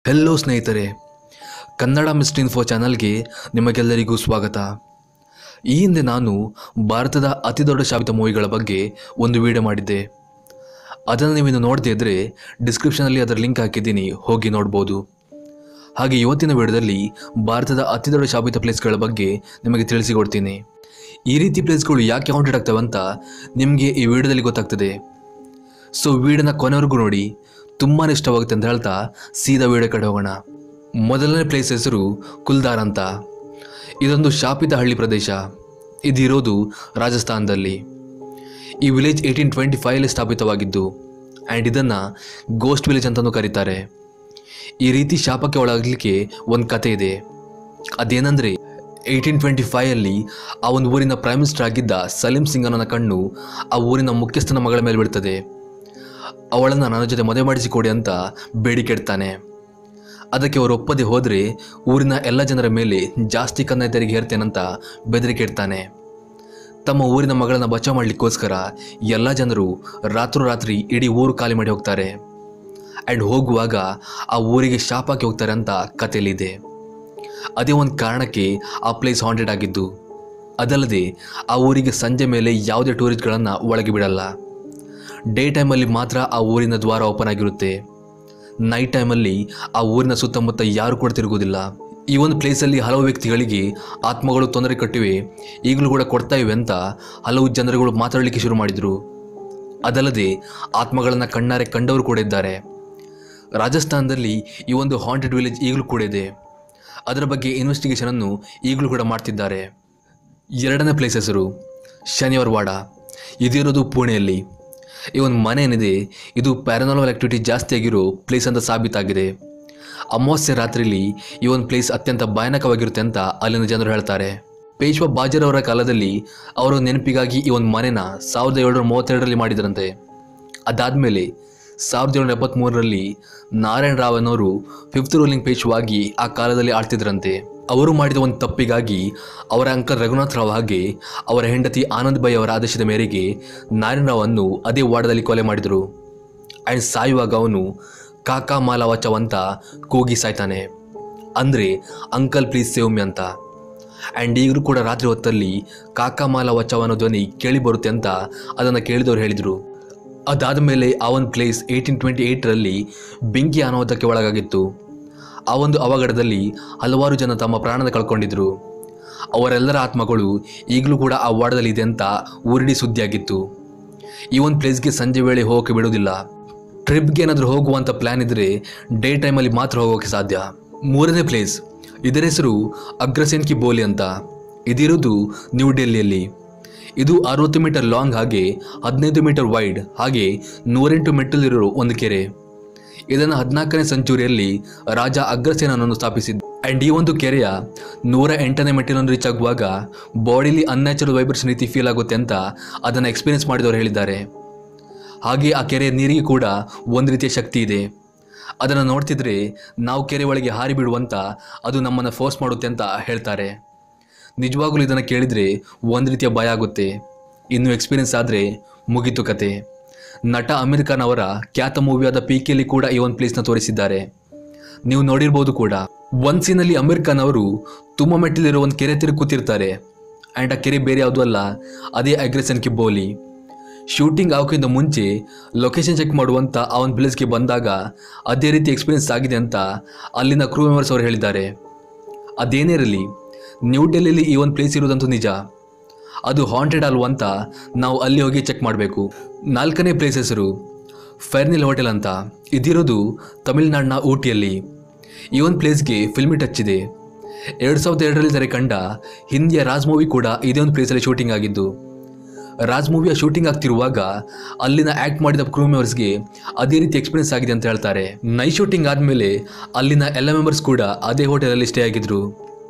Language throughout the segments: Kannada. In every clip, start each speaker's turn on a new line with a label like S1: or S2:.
S1: ಹೆಲೋ ಸ್ನೇಹಿತರೆ ಕನ್ನಡ ಮಿಸ್ಟ್ ಇನ್ಫೋ ಚಾನಲ್ಗೆ ನಿಮಗೆಲ್ಲರಿಗೂ ಸ್ವಾಗತ ಈ ಹಿಂದೆ ನಾನು ಭಾರತದ ಅತಿ ದೊಡ್ಡ ಶಾಪಿತ ಮೂವಿಗಳ ಬಗ್ಗೆ ಒಂದು ವಿಡಿಯೋ ಮಾಡಿದ್ದೆ ಅದನ್ನು ನೀವಿನ್ನು ನೋಡದೇ ಇದ್ದರೆ ಡಿಸ್ಕ್ರಿಪ್ಷನಲ್ಲಿ ಅದರ ಲಿಂಕ್ ಹಾಕಿದ್ದೀನಿ ಹೋಗಿ ನೋಡ್ಬೋದು ಹಾಗೆ ಇವತ್ತಿನ ವಿಡಿಯೋದಲ್ಲಿ ಭಾರತದ ಅತಿ ದೊಡ್ಡ ಶಾಪಿತ ಪ್ಲೇಸ್ಗಳ ಬಗ್ಗೆ ನಿಮಗೆ ತಿಳಿಸಿಕೊಡ್ತೀನಿ ಈ ರೀತಿ ಪ್ಲೇಸ್ಗಳು ಯಾಕೆ ಹಾಂಟೆಡ್ ಆಗ್ತವೆ ಅಂತ ನಿಮಗೆ ಈ ವಿಡಿಯೋದಲ್ಲಿ ಗೊತ್ತಾಗ್ತದೆ ಸೊ ವಿಡಿಯೋನ ಕೊನೆವರೆಗೂ ನೋಡಿ ತುಂಬಾ ಇಷ್ಟವಾಗುತ್ತೆ ಅಂತ ಹೇಳ್ತಾ ಸೀದಾ ವಿಡಿಯೋ ಕಡೆ ಹೋಗೋಣ ಮೊದಲನೇ ಪ್ಲೇಸ್ ಹೆಸರು ಕುಲ್ದಾರ್ ಅಂತ ಇದೊಂದು ಶಾಪಿತ ಹಳ್ಳಿ ಪ್ರದೇಶ ಇದಿರೋದು ರಾಜಸ್ಥಾನದಲ್ಲಿ ಈ ವಿಲೇಜ್ ಏಯ್ಟೀನ್ ಟ್ವೆಂಟಿ ಫೈವಲ್ಲಿ ಸ್ಥಾಪಿತವಾಗಿದ್ದು ಆ್ಯಂಡ್ ಇದನ್ನು ಗೋಸ್ಟ್ ವಿಲೇಜ್ ಅಂತಲೂ ಕರೀತಾರೆ ಈ ರೀತಿ ಶಾಪಕ್ಕೆ ಒಳಗಲಿಕ್ಕೆ ಒಂದು ಕತೆ ಇದೆ ಅದೇನೆಂದರೆ ಏಯ್ಟೀನ್ ಟ್ವೆಂಟಿ ಫೈವಲ್ಲಿ ಆ ಒಂದು ಊರಿನ ಪ್ರೈಮ್ ಮಿನಿಸ್ಟರ್ ಆಗಿದ್ದ ಸಲೀಂ ಸಿಂಗನ ಕಣ್ಣು ಆ ಊರಿನ ಮುಖ್ಯಸ್ಥನ ಮಗಳ ಮೇಲೆ ಬೀಳ್ತದೆ ಅವಳನ್ನು ನನ್ನ ಜೊತೆ ಮದುವೆ ಮಾಡಿಸಿಕೊಡಿ ಅಂತ ಬೇಡಿಕೆ ಇಡ್ತಾನೆ ಅದಕ್ಕೆ ಅವರು ಒಪ್ಪದೆ ಹೋದರೆ ಊರಿನ ಎಲ್ಲ ಜನರ ಮೇಲೆ ಜಾಸ್ತಿ ಕನ್ನ ತೆರಿಗೆ ಹೇರ್ತೇನಂತ ಬೆದರಿಕೆ ಇಡ್ತಾನೆ ತಮ್ಮ ಊರಿನ ಮಗಳನ್ನ ಬಚಾವ್ ಮಾಡಲಿಕ್ಕೋಸ್ಕರ ಎಲ್ಲ ಜನರು ರಾತ್ರೋರಾತ್ರಿ ಇಡೀ ಊರು ಖಾಲಿ ಮಾಡಿ ಹೋಗ್ತಾರೆ ಆ್ಯಂಡ್ ಹೋಗುವಾಗ ಆ ಊರಿಗೆ ಶಾಪಕ್ಕೆ ಹೋಗ್ತಾರೆ ಅಂತ ಕಥೆಯಲ್ಲಿದೆ ಅದೇ ಒಂದು ಕಾರಣಕ್ಕೆ ಆ ಪ್ಲೇಸ್ ಹಾಂಟೆಡ್ ಆಗಿದ್ದು ಅದಲ್ಲದೆ ಆ ಊರಿಗೆ ಸಂಜೆ ಮೇಲೆ ಯಾವುದೇ ಟೂರಿಸ್ಟ್ಗಳನ್ನು ಒಳಗೆ ಬಿಡಲ್ಲ ಡೇ ಟೈಮಲ್ಲಿ ಮಾತ್ರ ಆ ಊರಿನ ದ್ವಾರ ಓಪನ್ ಆಗಿರುತ್ತೆ ನೈಟ್ ಟೈಮಲ್ಲಿ ಆ ಊರಿನ ಸುತ್ತಮುತ್ತ ಯಾರು ಕೂಡ ತಿರುಗೋದಿಲ್ಲ ಈ ಒಂದು ಪ್ಲೇಸಲ್ಲಿ ಹಲವು ವ್ಯಕ್ತಿಗಳಿಗೆ ಆತ್ಮಗಳು ತೊಂದರೆ ಕಟ್ಟಿವೆ ಈಗಲೂ ಕೂಡ ಕೊಡ್ತಾ ಇವೆ ಅಂತ ಹಲವು ಜನರುಗಳು ಮಾತಾಡಲಿಕ್ಕೆ ಶುರು ಮಾಡಿದರು ಅದಲ್ಲದೆ ಆತ್ಮಗಳನ್ನು ಕಣ್ಣಾರೆ ಕಂಡವರು ಕೂಡ ಇದ್ದಾರೆ ರಾಜಸ್ಥಾನದಲ್ಲಿ ಈ ಒಂದು ಹಾಂಟೆಡ್ ವಿಲೇಜ್ ಈಗಲೂ ಕೂಡ ಇದೆ ಅದರ ಬಗ್ಗೆ ಇನ್ವೆಸ್ಟಿಗೇಷನನ್ನು ಈಗಲೂ ಕೂಡ ಮಾಡ್ತಿದ್ದಾರೆ ಎರಡನೇ ಪ್ಲೇಸ್ ಹೆಸರು ಶನಿವಾರವಾಡ ಇದಿರೋದು ಪುಣೆಯಲ್ಲಿ ಈ ಒಂದು ಮನೆ ಏನಿದೆ ಇದು ಪ್ಯಾರನಾರ್ಮಲ್ ಆಕ್ಟಿವಿಟಿ ಜಾಸ್ತಿ ಆಗಿರೋ ಪ್ಲೇಸ್ ಅಂತ ಸಾಬೀತಾಗಿದೆ ಅಮಾವಾಸ್ಯೆ ರಾತ್ರಿಲಿ ಈ ಒಂದು ಪ್ಲೇಸ್ ಅತ್ಯಂತ ಭಯಾನಕವಾಗಿರುತ್ತೆ ಅಂತ ಅಲ್ಲಿನ ಜನರು ಹೇಳ್ತಾರೆ ಪೇಶ್ವಾ ಬಾಜರವರ ಕಾಲದಲ್ಲಿ ಅವರ ನೆನಪಿಗಾಗಿ ಈ ಒಂದು ಮನೆನ ಸಾವಿರದ ಏಳ್ನೂರ ಮೂವತ್ತೆರಡರಲ್ಲಿ ಮಾಡಿದ್ರಂತೆ ಅದಾದಮೇಲೆ ಸಾವಿರದ ಏಳ್ನೂರ ಎಪ್ಪತ್ತ್ಮೂರರಲ್ಲಿ ನಾರಾಯಣ ರಾವ್ ಅನ್ನೋರು ಫಿಫ್ತ್ ರೂಲಿಂಗ್ ಪೇಶ್ವಾಗಿ ಆ ಕಾಲದಲ್ಲಿ ಆಳ್ತಿದ್ರಂತೆ ಅವರು ಮಾಡಿದ ಒಂದು ತಪ್ಪಿಗಾಗಿ ಅವರ ಅಂಕಲ್ ರಘುನಾಥ್ ರಾವ್ ಹಾಗೆ ಅವರ ಹೆಂಡತಿ ಆನಂದ್ ಬೈ ಅವರ ಆದೇಶದ ಮೇರೆಗೆ ನಾರಾಯಣ ರಾವ್ ಅನ್ನು ಅದೇ ವಾರ್ಡದಲ್ಲಿ ಕೊಲೆ ಮಾಡಿದರು ಆ್ಯಂಡ್ ಸಾಯುವಾಗ ಅವನು ಕಾಕಾ ಮಾಲ ವಚವ್ ಅಂತ ಕೂಗಿ ಸಾಯ್ತಾನೆ ಅಂದರೆ ಅಂಕಲ್ ಪ್ಲೀಸ್ ಸೇವ್ ಮಿ ಅಂತ ಆ್ಯಂಡ್ ಈಗಲೂ ಕೂಡ ರಾತ್ರಿ ಹೊತ್ತಲ್ಲಿ ಕಾಕಾ ಮಾಲ ವಚವ್ ಅನ್ನೋ ಧ್ವನಿ ಕೇಳಿ ಬರುತ್ತೆ ಅಂತ ಅದನ್ನು ಕೇಳಿದವರು ಹೇಳಿದರು ಅದಾದ ಮೇಲೆ ಆ ಒಂದು ಪ್ಲೇಸ್ ಏಯ್ಟೀನ್ ಟ್ವೆಂಟಿ ಏಯ್ಟರಲ್ಲಿ ಬೆಂಕಿ ಅನಾಹುತಕ್ಕೆ ಒಳಗಾಗಿತ್ತು ಆ ಒಂದು ಅವಘಡದಲ್ಲಿ ಹಲವಾರು ಜನ ತಮ್ಮ ಪ್ರಾಣನ ಕಳ್ಕೊಂಡಿದ್ರು ಅವರೆಲ್ಲರ ಆತ್ಮಗಳು ಈಗಲೂ ಕೂಡ ಆ ವಾರ್ಡದಲ್ಲಿ ಇದೆ ಅಂತ ಊರಿಡಿ ಸುದ್ದಿಯಾಗಿತ್ತು ಈ ಒಂದು ಪ್ಲೇಸ್ಗೆ ಸಂಜೆ ವೇಳೆ ಹೋಗೋಕ್ಕೆ ಬಿಡೋದಿಲ್ಲ ಟ್ರಿಪ್ಗೆ ಏನಾದರೂ ಹೋಗುವಂಥ ಪ್ಲ್ಯಾನ್ ಇದ್ದರೆ ಡೇ ಟೈಮಲ್ಲಿ ಮಾತ್ರ ಹೋಗೋಕ್ಕೆ ಸಾಧ್ಯ ಮೂರನೇ ಪ್ಲೇಸ್ ಇದರ ಹೆಸರು ಅಗ್ರಸೇನ್ ಕಿ ಬೋಲಿ ಅಂತ ಇದಿರೋದು ನ್ಯೂ ಡೆಲ್ಲಿಯಲ್ಲಿ ಇದು ಅರವತ್ತು ಮೀಟರ್ ಲಾಂಗ್ ಹಾಗೆ ಹದಿನೈದು ಮೀಟರ್ ವೈಡ್ ಹಾಗೆ ನೂರೆಂಟು ಮೆಟ್ಟಲಿರೋ ಒಂದು ಕೆರೆ ಇದನ್ನು ಹದಿನಾಲ್ಕನೇ ಸೆಂಚುರಿಯಲ್ಲಿ ರಾಜ ಅಗ್ರಸೇನನನ್ನು ಸ್ಥಾಪಿಸಿದ್ದು ಆ್ಯಂಡ್ ಈ ಒಂದು ಕೆರೆಯ ನೂರ ಎಂಟನೇ ಮೆಟ್ಟಿಲನ್ನು ರೀಚ್ ಆಗುವಾಗ ಬಾಡಿಲಿ ಅನ್ಯಾಚುರಲ್ ವೈಬ್ರೇಷನ್ ರೀತಿ ಫೀಲ್ ಆಗುತ್ತೆ ಅಂತ ಅದನ್ನು ಎಕ್ಸ್ಪೀರಿಯನ್ಸ್ ಮಾಡಿದವರು ಹೇಳಿದ್ದಾರೆ ಹಾಗೆ ಆ ಕೆರೆಯ ನೀರಿಗೆ ಕೂಡ ಒಂದು ರೀತಿಯ ಶಕ್ತಿ ಇದೆ ಅದನ್ನು ನೋಡ್ತಿದ್ರೆ ನಾವು ಕೆರೆ ಒಳಗೆ ಹಾರಿ ಬಿಡುವಂತ ಅದು ನಮ್ಮನ್ನು ಫೋರ್ಸ್ ಮಾಡುತ್ತೆ ಅಂತ ಹೇಳ್ತಾರೆ ನಿಜವಾಗ್ಲೂ ಇದನ್ನು ಕೇಳಿದರೆ ಒಂದು ರೀತಿಯ ಭಯ ಆಗುತ್ತೆ ಇನ್ನು ಎಕ್ಸ್ಪೀರಿಯನ್ಸ್ ಆದರೆ ಮುಗೀತು ಕತೆ ನಟ ಅಮೀರ್ ಖಾನ್ ಅವರ ಖ್ಯಾತ ಮೂವಿಯಾದ ಪೀಕಿಯಲ್ಲಿ ಕೂಡ ಈ ಒಂದು ಪ್ಲೇಸ್ನ ತೋರಿಸಿದ್ದಾರೆ ನೀವು ನೋಡಿರ್ಬೋದು ಕೂಡ ಒಂದು ಸೀನಲ್ಲಿ ಅಮೀರ್ ಖಾನ್ ಅವರು ತುಂಬ ಮೆಟ್ಟಿಲಿರೋ ಒಂದು ಕೆರೆ ತಿರುಗಿ ಕೂತಿರ್ತಾರೆ ಆ್ಯಂಡ್ ಆ ಕೆರೆ ಬೇರೆ ಯಾವುದೂ ಅಲ್ಲ ಅದೇ ಅಗ್ರೆಸನ್ ಕಿಬ್ಬೋಲಿ ಶೂಟಿಂಗ್ ಆಗೋಕ್ಕಿಂತ ಮುಂಚೆ ಲೊಕೇಶನ್ ಚೆಕ್ ಮಾಡುವಂಥ ಆ ಒಂದು ಪ್ಲೇಸ್ಗೆ ಬಂದಾಗ ಅದೇ ರೀತಿ ಎಕ್ಸ್ಪೀರಿಯನ್ಸ್ ಆಗಿದೆ ಅಂತ ಅಲ್ಲಿನ ಕ್ರೂ ಮೆಂಬರ್ಸ್ ಅವರು ಹೇಳಿದ್ದಾರೆ ಅದೇನೇ ಇರಲಿ ನ್ಯೂ ಡೆಲ್ಲಿಲಿ ಈ ಒಂದು ಪ್ಲೇಸ್ ಇರೋದಂತೂ ನಿಜ ಅದು ಹಾಂಟೆಡ್ ಅಲ್ವ ಅಂತ ನಾವು ಅಲ್ಲಿ ಹೋಗಿ ಚೆಕ್ ಮಾಡಬೇಕು ನಾಲ್ಕನೇ ಪ್ಲೇಸ್ ಹೆಸರು ಫೆರ್ನಿಲ್ ಹೋಟೆಲ್ ಅಂತ ಇದಿರೋದು ತಮಿಳುನಾಡಿನ ಊಟಿಯಲ್ಲಿ ಈ ಒಂದು ಪ್ಲೇಸ್ಗೆ ಫಿಲ್ಮಿ ಟಚ್ ಇದೆ ಎರಡು ಸಾವಿರದ ಎರಡರಲ್ಲಿ ತೆರೆ ಕಂಡ ಹಿಂದಿಯ ರಾಜ್ ಮೂವಿ ಕೂಡ ಇದೇ ಒಂದು ಪ್ಲೇಸಲ್ಲಿ ಶೂಟಿಂಗ್ ಆಗಿದ್ದು ರಾಜ್ ಮೂವಿಯ ಶೂಟಿಂಗ್ ಆಗ್ತಿರುವಾಗ ಅಲ್ಲಿನ ಆ್ಯಕ್ಟ್ ಮಾಡಿದ ಕ್ರೂ ಮೆಂಬರ್ಸ್ಗೆ ಅದೇ ರೀತಿ ಎಕ್ಸ್ಪೀರಿಯನ್ಸ್ ಆಗಿದೆ ಅಂತ ಹೇಳ್ತಾರೆ ನೈ ಶೂಟಿಂಗ್ ಆದಮೇಲೆ ಅಲ್ಲಿನ ಎಲ್ಲ ಮೆಂಬರ್ಸ್ ಕೂಡ ಅದೇ ಹೋಟೆಲಲ್ಲಿ ಸ್ಟೇ ಆಗಿದ್ರು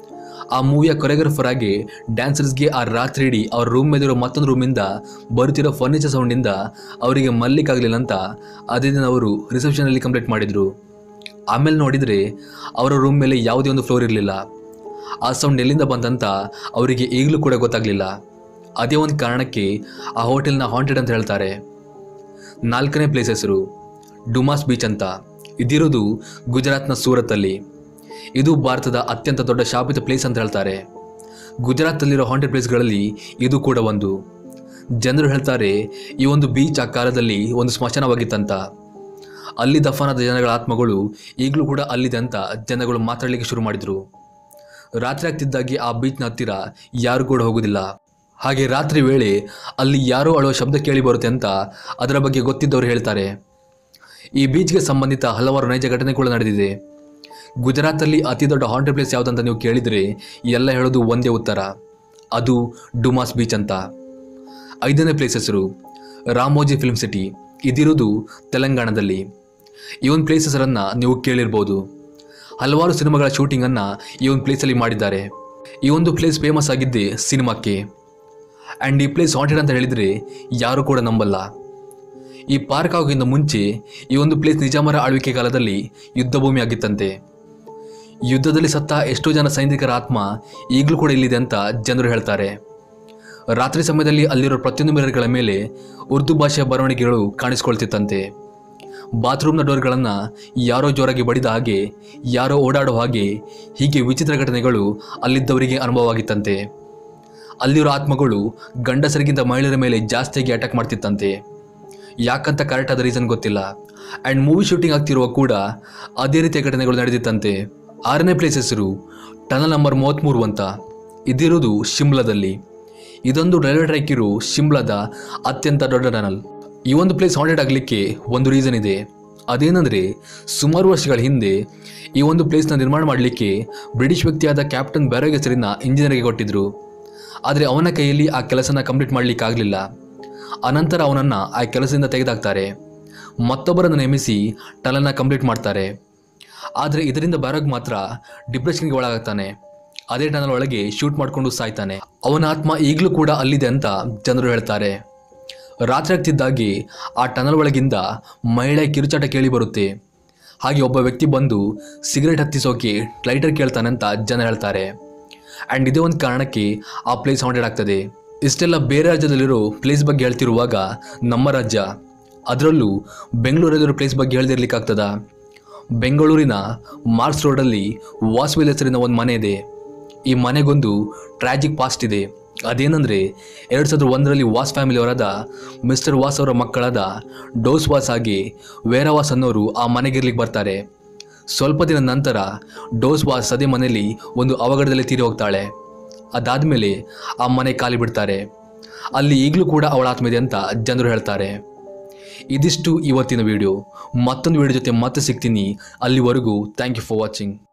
S1: ಆ ಮೂವಿಯ ಕೊರಿಯೋಗ್ರಫರ್ ಆಗಿ ಡ್ಯಾನ್ಸರ್ಸ್ಗೆ ಆ ರಾತ್ರಿ ಇಡೀ ಅವ್ರ ರೂಮ್ ಮೇಲಿರೋ ಮತ್ತೊಂದು ರೂಮಿಂದ ಬರುತ್ತಿರೋ ಫರ್ನಿಚರ್ ಸೌಂಡಿಂದ ಅವರಿಗೆ ಮಲ್ಲಿಕ್ಕಾಗಲಿಲ್ಲ ಅಂತ ಅದೇ ದಿನ ಅವರು ರಿಸೆಪ್ಷನಲ್ಲಿ ಕಂಪ್ಲೀಟ್ ಮಾಡಿದರು ಆಮೇಲೆ ನೋಡಿದರೆ ಅವರ ರೂಮ್ ಮೇಲೆ ಯಾವುದೇ ಒಂದು ಫ್ಲೋರ್ ಇರಲಿಲ್ಲ ಆ ಸೌಂಡ್ ಎಲ್ಲಿಂದ ಬಂತಂತ ಅವರಿಗೆ ಈಗಲೂ ಕೂಡ ಗೊತ್ತಾಗಲಿಲ್ಲ ಅದೇ ಒಂದು ಕಾರಣಕ್ಕೆ ಆ ಹೋಟೆಲ್ನ ಹಾಂಟೆಡ್ ಅಂತ ಹೇಳ್ತಾರೆ ನಾಲ್ಕನೇ ಪ್ಲೇಸ್ ಹೆಸರು ಡುಮಾಸ್ ಬೀಚ್ ಅಂತ ಇದಿರೋದು ಗುಜರಾತ್ನ ಸೂರತ್ತಲ್ಲಿ ಇದು ಭಾರತದ ಅತ್ಯಂತ ದೊಡ್ಡ ಶಾಪಿತ ಪ್ಲೇಸ್ ಅಂತ ಹೇಳ್ತಾರೆ ಗುಜರಾತಲ್ಲಿರೋ ಹಾಂಟೆಡ್ ಪ್ಲೇಸ್ಗಳಲ್ಲಿ ಇದು ಕೂಡ ಒಂದು ಜನರು ಹೇಳ್ತಾರೆ ಈ ಒಂದು ಬೀಚ್ ಆ ಕಾಲದಲ್ಲಿ ಒಂದು ಸ್ಮಶಾನವಾಗಿತ್ತಂತ ಅಲ್ಲಿ ದಫನಾದ ಜನಗಳ ಆತ್ಮಗಳು ಈಗಲೂ ಕೂಡ ಅಲ್ಲಿದೆ ಅಂತ ಜನಗಳು ಮಾತಾಡಲಿಕ್ಕೆ ಶುರು ಮಾಡಿದರು ರಾತ್ರಿ ಆಗ್ತಿದ್ದಾಗೆ ಆ ಬೀಚ್ನ ಹತ್ತಿರ ಯಾರು ಕೂಡ ಹೋಗೋದಿಲ್ಲ ಹಾಗೆ ರಾತ್ರಿ ವೇಳೆ ಅಲ್ಲಿ ಯಾರೋ ಅಳುವ ಶಬ್ದ ಕೇಳಿ ಬರುತ್ತೆ ಅಂತ ಅದರ ಬಗ್ಗೆ ಗೊತ್ತಿದ್ದವರು ಹೇಳ್ತಾರೆ ಈ ಬೀಚ್ಗೆ ಸಂಬಂಧಿತ ಹಲವಾರು ನೈಜ ಘಟನೆಗಳು ನಡೆದಿದೆ ಗುಜರಾತಲ್ಲಿ ಅತಿ ದೊಡ್ಡ ಹಾಂಟೆಡ್ ಪ್ಲೇಸ್ ಯಾವುದಂತ ನೀವು ಕೇಳಿದರೆ ಎಲ್ಲ ಹೇಳೋದು ಒಂದೇ ಉತ್ತರ ಅದು ಡುಮಾಸ್ ಬೀಚ್ ಅಂತ ಐದನೇ ಪ್ಲೇಸ್ ಹೆಸರು ರಾಮೋಜಿ ಫಿಲ್ಮ್ ಸಿಟಿ ಇದಿರೋದು ತೆಲಂಗಾಣದಲ್ಲಿ ಈ ಒಂದು ಪ್ಲೇಸ್ ಹೆಸರನ್ನು ನೀವು ಕೇಳಿರ್ಬೋದು ಹಲವಾರು ಸಿನಿಮಾಗಳ ಶೂಟಿಂಗನ್ನು ಈ ಒಂದು ಪ್ಲೇಸಲ್ಲಿ ಮಾಡಿದ್ದಾರೆ ಈ ಒಂದು ಪ್ಲೇಸ್ ಫೇಮಸ್ ಆಗಿದ್ದೇ ಸಿನಿಮಾಕ್ಕೆ ಆ್ಯಂಡ್ ಈ ಪ್ಲೇಸ್ ಹಾಂಟೆಡ್ ಅಂತ ಹೇಳಿದರೆ ಯಾರೂ ಕೂಡ ನಂಬಲ್ಲ ಈ ಪಾರ್ಕ್ ಆಗೋಕ್ಕಿಂತ ಮುಂಚೆ ಈ ಒಂದು ಪ್ಲೇಸ್ ನಿಜಾಮರ ಆಳ್ವಿಕೆ ಕಾಲದಲ್ಲಿ ಯುದ್ಧ ಭೂಮಿ ಆಗಿತ್ತಂತೆ ಯುದ್ಧದಲ್ಲಿ ಸತ್ತ ಎಷ್ಟೋ ಜನ ಸೈನಿಕರ ಆತ್ಮ ಈಗಲೂ ಕೂಡ ಇಲ್ಲಿದೆ ಅಂತ ಜನರು ಹೇಳ್ತಾರೆ ರಾತ್ರಿ ಸಮಯದಲ್ಲಿ ಅಲ್ಲಿರೋ ಪ್ರತಿಯೊಂದು ಮಿರರ್ಗಳ ಮೇಲೆ ಉರ್ದು ಭಾಷೆಯ ಬರವಣಿಗೆಗಳು ಕಾಣಿಸ್ಕೊಳ್ತಿತ್ತಂತೆ ಬಾತ್ರೂಮ್ನ ಡೋರ್ಗಳನ್ನು ಯಾರೋ ಜೋರಾಗಿ ಬಡಿದ ಹಾಗೆ ಯಾರೋ ಓಡಾಡೋ ಹಾಗೆ ಹೀಗೆ ವಿಚಿತ್ರ ಘಟನೆಗಳು ಅಲ್ಲಿದ್ದವರಿಗೆ ಅನುಭವವಾಗಿತ್ತಂತೆ ಅಲ್ಲಿರೋ ಆತ್ಮಗಳು ಗಂಡಸರಿಗಿಂತ ಮಹಿಳೆಯರ ಮೇಲೆ ಜಾಸ್ತಿಯಾಗಿ ಅಟ್ಯಾಕ್ ಮಾಡ್ತಿತ್ತಂತೆ ಯಾಕಂತ ಕರೆಕ್ಟ್ ಆದ ರೀಸನ್ ಗೊತ್ತಿಲ್ಲ ಆ್ಯಂಡ್ ಮೂವಿ ಶೂಟಿಂಗ್ ಆಗ್ತಿರುವ ಕೂಡ ಅದೇ ರೀತಿಯ ಘಟನೆಗಳು ನಡೆದಿತ್ತಂತೆ ಆರನೇ ಪ್ಲೇಸ್ ಹೆಸರು ಟನಲ್ ನಂಬರ್ ಮೂವತ್ತ್ಮೂರು ಅಂತ ಇದಿರೋದು ಶಿಮ್ಲಾದಲ್ಲಿ ಇದೊಂದು ರೈಲ್ವೆ ಟ್ರ್ಯಾಕ್ ಇರೋ ಶಿಮ್ಲಾದ ಅತ್ಯಂತ ದೊಡ್ಡ ಟನಲ್ ಈ ಒಂದು ಪ್ಲೇಸ್ ಹಾಂಟೆಡ್ ಆಗಲಿಕ್ಕೆ ಒಂದು ರೀಸನ್ ಇದೆ ಅದೇನೆಂದರೆ ಸುಮಾರು ವರ್ಷಗಳ ಹಿಂದೆ ಈ ಒಂದು ಪ್ಲೇಸ್ನ ನಿರ್ಮಾಣ ಮಾಡಲಿಕ್ಕೆ ಬ್ರಿಟಿಷ್ ವ್ಯಕ್ತಿಯಾದ ಕ್ಯಾಪ್ಟನ್ ಬ್ಯಾರೋಗ್ ಹೆಸರಿನ ಇಂಜಿನಿಯರ್ಗೆ ಕೊಟ್ಟಿದ್ರು ಆದರೆ ಅವನ ಕೈಯಲ್ಲಿ ಆ ಕೆಲಸನ ಕಂಪ್ಲೀಟ್ ಮಾಡಲಿಕ್ಕಾಗಲಿಲ್ಲ ಅನಂತರ ಅವನನ್ನು ಆ ಕೆಲಸದಿಂದ ತೆಗೆದಾಕ್ತಾರೆ ಮತ್ತೊಬ್ಬರನ್ನು ನೇಮಿಸಿ ಟನಲ್ನ ಕಂಪ್ಲೀಟ್ ಮಾಡ್ತಾರೆ ಆದರೆ ಇದರಿಂದ ಬ್ಯಾರೋಗ್ ಮಾತ್ರ ಡಿಪ್ರೆಷನ್ಗೆ ಒಳಗಾಗ್ತಾನೆ ಅದೇ ಟನಲ್ ಒಳಗೆ ಶೂಟ್ ಮಾಡಿಕೊಂಡು ಸಾಯ್ತಾನೆ ಅವನ ಆತ್ಮ ಈಗಲೂ ಕೂಡ ಅಲ್ಲಿದೆ ಅಂತ ಜನರು ಹೇಳ್ತಾರೆ ರಾತ್ರಿ ಆಗ್ತಿದ್ದಾಗೆ ಆ ಟನಲ್ ಒಳಗಿಂದ ಮಹಿಳೆ ಕಿರುಚಾಟ ಕೇಳಿ ಬರುತ್ತೆ ಹಾಗೆ ಒಬ್ಬ ವ್ಯಕ್ತಿ ಬಂದು ಸಿಗರೆಟ್ ಹತ್ತಿಸೋಕೆ ಲೈಟರ್ ಕೇಳ್ತಾನೆ ಅಂತ ಜನ ಹೇಳ್ತಾರೆ ಆ್ಯಂಡ್ ಇದೇ ಒಂದು ಕಾರಣಕ್ಕೆ ಆ ಪ್ಲೇಸ್ ಹಾಂಟೆಡ್ ಆಗ್ತದೆ ಇಷ್ಟೆಲ್ಲ ಬೇರೆ ರಾಜ್ಯದಲ್ಲಿರೋ ಪ್ಲೇಸ್ ಬಗ್ಗೆ ಹೇಳ್ತಿರುವಾಗ ನಮ್ಮ ರಾಜ್ಯ ಅದರಲ್ಲೂ ಬೆಂಗಳೂರಲ್ಲಿರೋ ಪ್ಲೇಸ್ ಬಗ್ಗೆ ಹೇಳ್ದಿರ್ಲಿಕ್ಕಾಗ್ತದ ಬೆಂಗಳೂರಿನ ಮಾರ್ಸ್ ರೋಡಲ್ಲಿ ವಾಸ್ವೆಲ್ ಹೆಸರಿನ ಒಂದು ಮನೆ ಇದೆ ಈ ಮನೆಗೊಂದು ಟ್ರಾಜಿಕ್ ಪಾಸ್ಟ್ ಇದೆ ಅದೇನೆಂದರೆ ಎರಡು ಸಾವಿರದ ಒಂದರಲ್ಲಿ ವಾಸ್ ಫ್ಯಾಮಿಲಿಯವರಾದ ಮಿಸ್ಟರ್ ವಾಸ್ ಅವರ ಮಕ್ಕಳಾದ ಡೋಸ್ ವಾಸ್ ಆಗಿ ವೇರವಾಸ್ ಅನ್ನೋರು ಆ ಮನೆಗಿರ್ಲಿಕ್ಕೆ ಬರ್ತಾರೆ ಸ್ವಲ್ಪ ದಿನ ನಂತರ ಡೋಸ್ ವಾಸ್ ಅದೇ ಮನೆಯಲ್ಲಿ ಒಂದು ಅವಘಡದಲ್ಲಿ ತೀರಿ ಹೋಗ್ತಾಳೆ ಅದಾದಮೇಲೆ ಆ ಮನೆ ಖಾಲಿ ಬಿಡ್ತಾರೆ ಅಲ್ಲಿ ಈಗಲೂ ಕೂಡ ಅವಳ ಆತ್ಮ ಇದೆ ಅಂತ ಜನರು ಹೇಳ್ತಾರೆ ಇದಿಷ್ಟು ಇವತ್ತಿನ ವಿಡಿಯೋ ಮತ್ತೊಂದು ವಿಡಿಯೋ ಜೊತೆ ಮತ್ತೆ ಸಿಗ್ತೀನಿ ಅಲ್ಲಿವರೆಗೂ ಥ್ಯಾಂಕ್ ಯು ಫಾರ್ ವಾಚಿಂಗ್